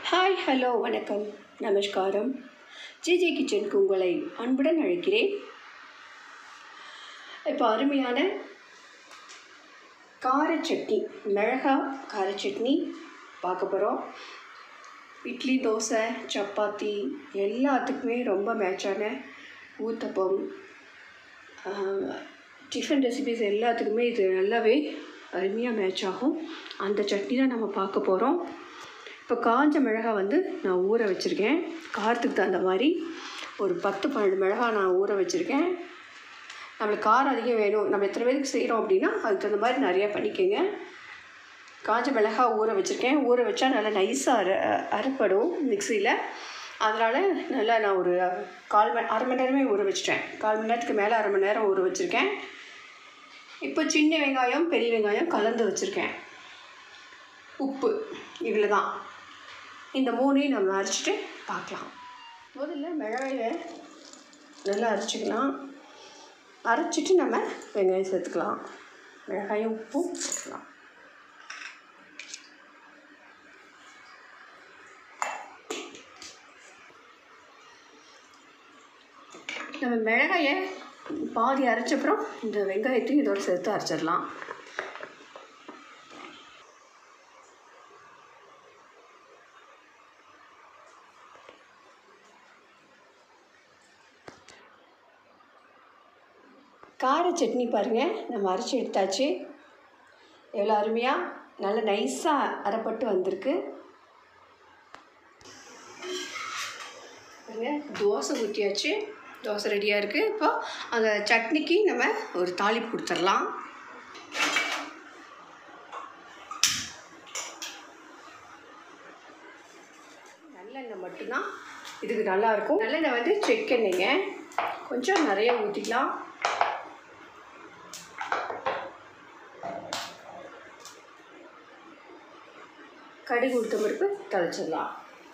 hi hello வணக்கம் நமஸ்காரம் GJ கிச்சனுக்கு உங்களை அன்புடன் அழைக்கிறேன் இப்போ அருமையான கார சட்னி மிளகா கார சட்னி பார்க்க போகிறோம் இட்லி தோசை சப்பாத்தி எல்லாத்துக்குமே ரொம்ப மேட்சான ஊத்தப்பம் டிஃபன் ரெசிபிஸ் எல்லாத்துக்குமே இது நல்லாவே அருமையாக மேட்ச் ஆகும் அந்த சட்னி தான் நம்ம பார்க்க போகிறோம் இப்போ காஞ்ச மிளகா வந்து நான் ஊற வச்சுருக்கேன் காரத்துக்கு தகுந்த மாதிரி ஒரு பத்து பன்னெண்டு மிளகா நான் ஊற வச்சுருக்கேன் நம்மளுக்கு காரம் அதிகம் வேணும் நம்ம எத்தனை பேருக்கு செய்கிறோம் அப்படின்னா அதுக்கு தகுந்த மாதிரி நிறையா பண்ணிக்கோங்க காஞ்ச மிளகா ஊற வச்சுருக்கேன் ஊற வச்சா நல்லா நைஸாக அர அரைப்படும் மிக்சியில் அதனால் நல்லா நான் ஒரு கால் மணி அரை மணி நேரமே ஊற வச்சிட்டேன் கால் மணி நேரத்துக்கு மேலே அரை மணி நேரம் ஊற வச்சுருக்கேன் இப்போ சின்ன வெங்காயம் பெரிய வெங்காயம் கலந்து வச்சுருக்கேன் உப்பு இவ்வளோ தான் இந்த மூணையும் நம்ம அரைச்சிட்டு பார்க்கலாம் முதல்ல மிளகாயை நல்லா அரைச்சிக்கலாம் அரைச்சிட்டு நம்ம வெங்காயம் சேர்த்துக்கலாம் மிளகாயும் உப்பும் சேர்த்துக்கலாம் நம்ம மிளகாயை பாதி அரைச்சப்புறம் இந்த வெங்காயத்தையும் இதோட சேர்த்து அரைச்சிடலாம் கார சட்னி பாருங்கள் நம்ம அரைச்சி எடுத்தாச்சு எவ்வளோ அருமையாக நல்ல நைஸாக அரைப்பட்டு வந்திருக்கு பாருங்க தோசை ஊற்றியாச்சு தோசை ரெடியாக இருக்குது இப்போ அந்த சட்னிக்கு நம்ம ஒரு தாளிப்பு கொடுத்துடலாம் நல்லெண்ணெய் மட்டும்தான் இதுக்கு நல்லாயிருக்கும் நல்லெண்ணெய் வந்து செக்கெண்ணெய்ங்க கொஞ்சம் நிறைய ஊற்றிக்கலாம் கடுகு உளுத்த பருப்பு தழைச்சிடலாம்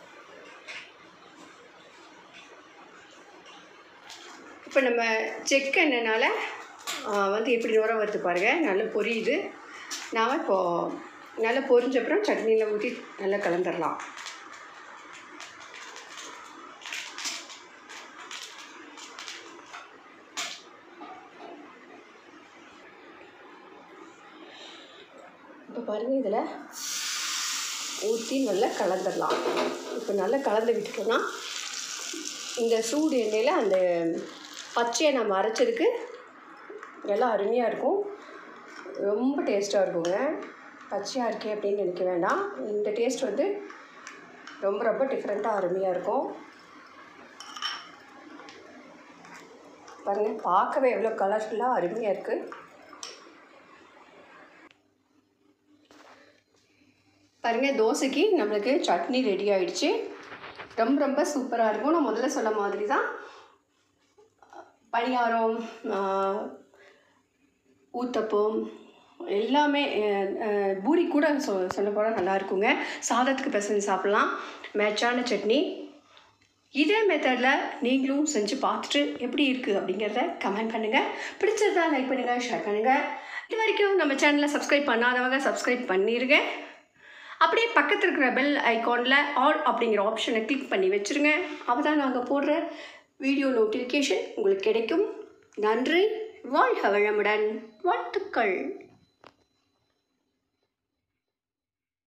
இப்போ நம்ம செக் எண்ணெய்னால வந்து எப்படி நுர வருது பாருங்கள் நல்லா பொரியுது நாம் இப்போது நல்லா பொரிஞ்சப்புறம் சட்னியில் ஊற்றி நல்லா கலந்துடலாம் இப்போ பாருங்கள் இதில் ஊற்றி நல்லா கலந்துடலாம் இப்போ நல்லா கலந்து விட்டுட்டோம்னா இந்த சூடு எண்ணெயில் அந்த பச்சையை நம்ம அரைச்சதுக்கு எல்லாம் அருமையாக இருக்கும் ரொம்ப டேஸ்ட்டாக இருக்குங்க பச்சையாக இருக்கே அப்படின்னு நினைக்க வேண்டாம் இந்த டேஸ்ட் வந்து ரொம்ப ரொம்ப டிஃப்ரெண்ட்டாக அருமையாக இருக்கும் பாருங்கள் பார்க்கவே எவ்வளோ கலர்ஃபுல்லாக அருமையாக இருக்குது பாருங்கள் தோசைக்கு நம்மளுக்கு சட்னி ரெடி ஆகிடுச்சு ரொம்ப ரொம்ப சூப்பராக இருக்கும் நான் முதல்ல சொன்ன மாதிரி தான் பணியாரம் ஊத்தப்பம் எல்லாமே பூரி கூட சொ சொல்ல போனால் நல்லா இருக்குங்க சாதத்துக்கு பிசைஞ்சு சாப்பிட்லாம் மேட்சான சட்னி இதே மெத்தடில் நீங்களும் செஞ்சு பார்த்துட்டு எப்படி இருக்குது அப்படிங்கிறத கமெண்ட் பண்ணுங்கள் பிடிச்சதா லைக் பண்ணுங்கள் ஷேர் பண்ணுங்கள் இது வரைக்கும் நம்ம சேனலை சப்ஸ்கிரைப் பண்ணாதவங்க சப்ஸ்கிரைப் பண்ணிடுங்க அப்படியே பக்கத்தில் இருக்கிற பெல் ஐக்கானில் ஆல் அப்படிங்கிற ஆப்ஷனை கிளிக் பண்ணி வச்சுருங்க அப்போ தான் நாங்கள் போடுற வீடியோ நோட்டிஃபிகேஷன் உங்களுக்கு கிடைக்கும் நன்றி வாழ்க வளமுடன் வாழ்த்துக்கள்